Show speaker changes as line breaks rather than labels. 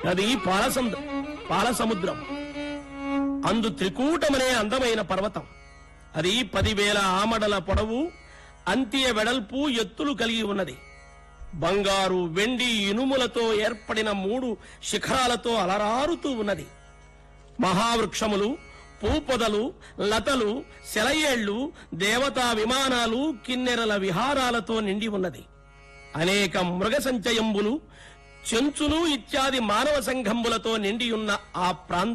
అది పాలసముద్ర పాలసముద్రం అందు త్రికూటమనే అందమైన పర్వతం అది పదివేల ఆమడల పొడవు అంత్య వెడల్పు ఎత్తులు కలిగి ఉన్నది బంగారు వెండి ఇనుములతో ఏర్పడిన మూడు శిఖరాలతో అలరారుతూ ఉన్నది మహావృక్షములు పూపొదలు లతలు సెలయేళ్లు దేవతా విమానాలు కిన్నెరల విహారాలతో నిండి ఉన్నది అనేక మృగ సంచయంబులు చెంచులు ఇత్యాది మానవ సంఘంబులతో నిండి ఉన్న ఆ ప్రాంతం